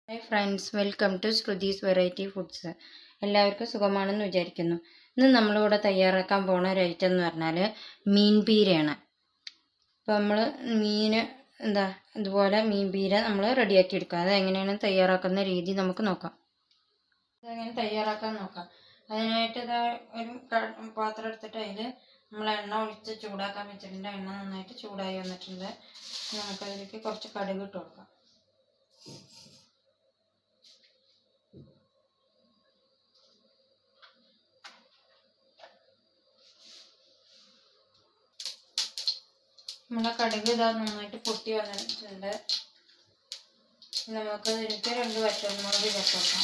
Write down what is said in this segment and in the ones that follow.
hi friends welcome to Shruthi's variety foods എല്ലാവർക്കും സുഖമാണെന്ന് വിചാരിക്കുന്നു ഇന്ന് നമ്മളിവിടെ തയ്യാറാക്കാൻ പോണ ഒരു ഐറ്റം എന്ന് പറഞ്ഞാൽ മീൻ പീരയാണ് അപ്പോൾ നമ്മൾ മീൻ എന്താ ഇതുപോലെ മീൻ പീര നമ്മൾ റെഡിയാക്കി എടുക്കുക അത് എങ്ങനെയാണ് തയ്യാറാക്കുന്ന രീതി നമുക്ക് നോക്കാം അതെങ്ങനെ തയ്യാറാക്കാൻ നോക്കാം അതിനായിട്ട് ഇതാ ഒരു ക- പാത്രം എടുത്തിട്ട് അതിൽ നമ്മൾ എണ്ണ ഒഴിച്ച് ചൂടാക്കാൻ വെച്ചിട്ടുണ്ട് എണ്ണ നന്നായിട്ട് ചൂടായി വന്നിട്ടുണ്ട് നമുക്കതിലേക്ക് കുറച്ച് കടുക് ഇട്ട് കൊടുക്കാം നമ്മുടെ കടുക് ഇതാ നന്നായിട്ട് പൊട്ടി വന്നിട്ടുണ്ട് നമുക്ക് ഇതിലേക്ക് രണ്ട് വറ്റൽമുളക് ചേർക്കാം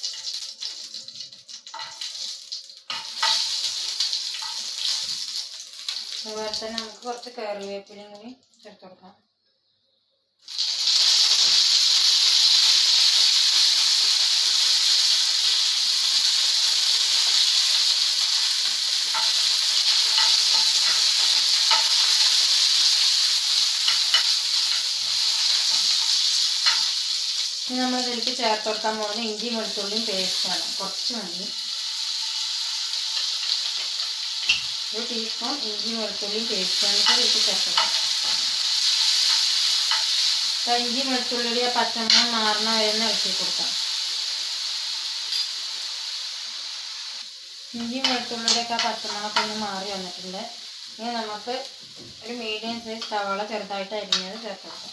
അതുപോലെ തന്നെ നമുക്ക് കുറച്ച് കറിവേപ്പിലയും കൂടി ചേർത്ത് കൊടുക്കാം ഇനി നമ്മൾ ഇതിലേക്ക് ചേർത്ത് കൊടുക്കാൻ പോകുന്നത് ഇഞ്ചി വെളുത്തുള്ളിയും പേസ്റ്റാണ് കുറച്ച് മതി ഒരു ടീസ്പൂൺ ഇഞ്ചി വെളുത്തുള്ളിയും പേസ്റ്റ് നമുക്ക് ഇതിലേക്ക് ചേർത്ത് കൊടുക്കാം അപ്പോൾ ഇഞ്ചി വെളുത്തുള്ളിയുടെ ആ പച്ചമണം മാറണ വരെ ഒന്ന് ഇളക്കി കൊടുക്കാം ഇഞ്ചി വെളുത്തുള്ളിയുടെ ഒക്കെ ആ പച്ചമണമൊക്കെ ഒന്ന് മാറി വന്നിട്ടുണ്ട് ഇനി നമുക്ക് ഒരു മീഡിയം സൈസ് സവാള ചെറുതായിട്ട് അരിഞ്ഞത് ചേർത്ത് കൊടുക്കാം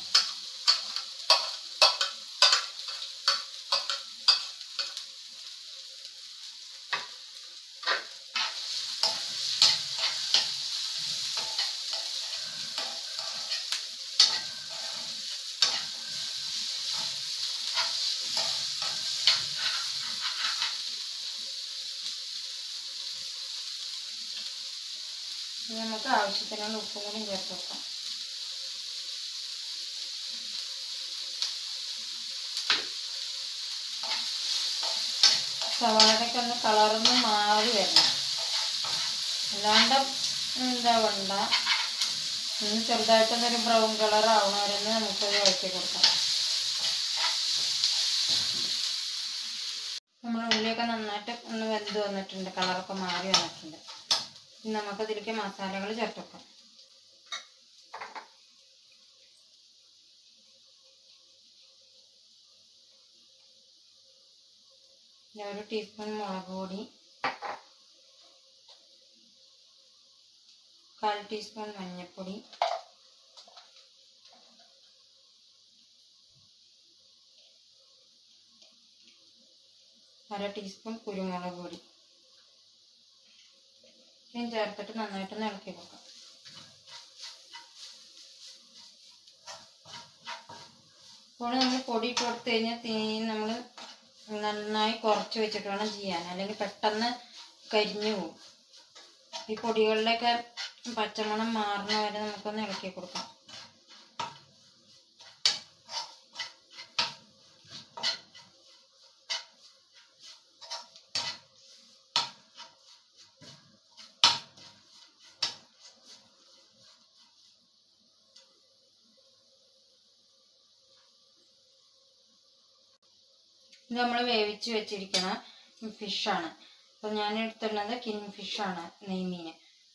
ഇനി നമുക്ക് ആവശ്യത്തിനുള്ള ഉപ്പും കൂടി ചേർത്ത് വെക്കാം സവാളയൊക്കെ ഒന്ന് കളറൊന്ന് മാറി വരണം അല്ലാണ്ട് എന്താ വേണ്ട ഒന്ന് ചെറുതായിട്ടൊന്നൊരു ബ്രൗൺ കളർ ആവണവരെന്ന് നമുക്കത് വഴറ്റി കൊടുക്കാം നമ്മുടെ ഉള്ളിയൊക്കെ നന്നായിട്ട് ഒന്ന് വെന്ത് വന്നിട്ടുണ്ട് കളറൊക്കെ മാറി വന്നിട്ടുണ്ട് ഇനി നമുക്കതിലേക്ക് മസാലകൾ ചേർത്ത് വെക്കാം ഞാൻ ഒരു ടീസ്പൂൺ മുളക് പൊടി കാൽ ടീസ്പൂൺ മഞ്ഞൾപ്പൊടി അര ടീസ്പൂൺ കുരുമുളക് പൊടി ഇത്രയും ചേർത്തിട്ട് നന്നായിട്ടൊന്ന് ഇളക്കി വെക്കാം ഇപ്പോൾ നമ്മൾ പൊടി ഇട്ട് കൊടുത്തു കഴിഞ്ഞാൽ തീ നമ്മൾ നന്നായി കുറച്ച് വെച്ചിട്ട് വേണം ചെയ്യാൻ അല്ലെങ്കിൽ പെട്ടെന്ന് കരിഞ്ഞു പോകും ഈ പൊടികളിലൊക്കെ പച്ചമണം മാറുന്ന വരെ നമുക്കൊന്ന് ഇളക്കി കൊടുക്കാം ഇത് നമ്മൾ വേവിച്ച് വെച്ചിരിക്കണ ഫിഷാണ് അപ്പോൾ ഞാൻ എടുത്തിട്ടുള്ളത് കിൻ ഫിഷാണ് നെയ്മീൻ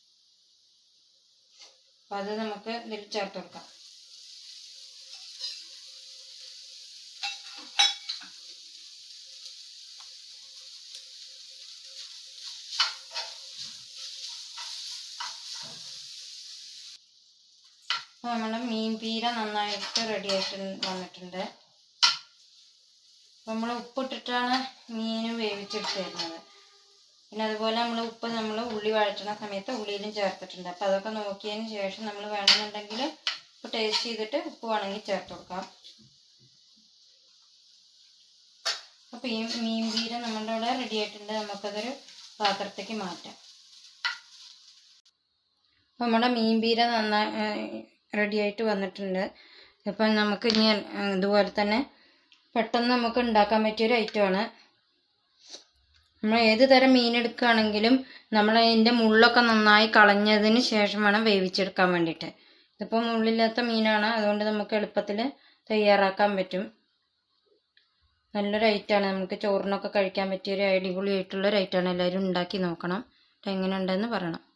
അപ്പോൾ അത് നമുക്ക് ഇതിൽ ചേർത്ത് കൊടുക്കാം അപ്പോൾ നമ്മുടെ മീൻ പീര നന്നായിട്ട് റെഡി ആയിട്ട് വന്നിട്ടുണ്ട് നമ്മൾ ഉപ്പിട്ടിട്ടാണ് മീൻ വേവിച്ചെടുത്ത് തരുന്നത് പിന്നെ അതുപോലെ നമ്മൾ ഉപ്പ് നമ്മൾ ഉള്ളി വഴറ്റണ സമയത്ത് ഉള്ളിയിലും ചേർത്തിട്ടുണ്ട് അപ്പോൾ അതൊക്കെ നോക്കിയതിന് ശേഷം നമ്മൾ വേണമെന്നുണ്ടെങ്കിൽ ഉപ്പ് ടേസ്റ്റ് ചെയ്തിട്ട് ഉപ്പ് വേണമെങ്കിൽ ചേർത്ത് കൊടുക്കാം അപ്പോൾ ഈ മീൻ പീര നമ്മളുടെ ഇവിടെ റെഡി ആയിട്ടുണ്ട് നമുക്കതൊരു പാത്രത്തേക്ക് മാറ്റാം അപ്പോൾ നമ്മുടെ മീൻ പീര നന്നായി റെഡി ആയിട്ട് വന്നിട്ടുണ്ട് അപ്പം നമുക്ക് ഇനി ഇതുപോലെ തന്നെ പെട്ടെന്ന് നമുക്ക് ഉണ്ടാക്കാൻ പറ്റിയൊരു ഐറ്റമാണ് നമ്മൾ ഏത് തരം മീൻ എടുക്കുകയാണെങ്കിലും നമ്മൾ അതിൻ്റെ മുള്ളൊക്കെ നന്നായി കളഞ്ഞതിന് ശേഷം വേണം വേവിച്ചെടുക്കാൻ വേണ്ടിയിട്ട് ഇതിപ്പോൾ മുള്ളില്ലാത്ത മീനാണ് അതുകൊണ്ട് നമുക്ക് എളുപ്പത്തിൽ തയ്യാറാക്കാൻ പറ്റും നല്ലൊരു ഐറ്റമാണ് നമുക്ക് ചോറിനൊക്കെ കഴിക്കാൻ പറ്റിയ ഒരു അടിപൊളിയായിട്ടുള്ള ഒരു ഐറ്റമാണ് എല്ലാവരും ഉണ്ടാക്കി നോക്കണം എങ്ങനെ ഉണ്ടെന്ന് പറയണം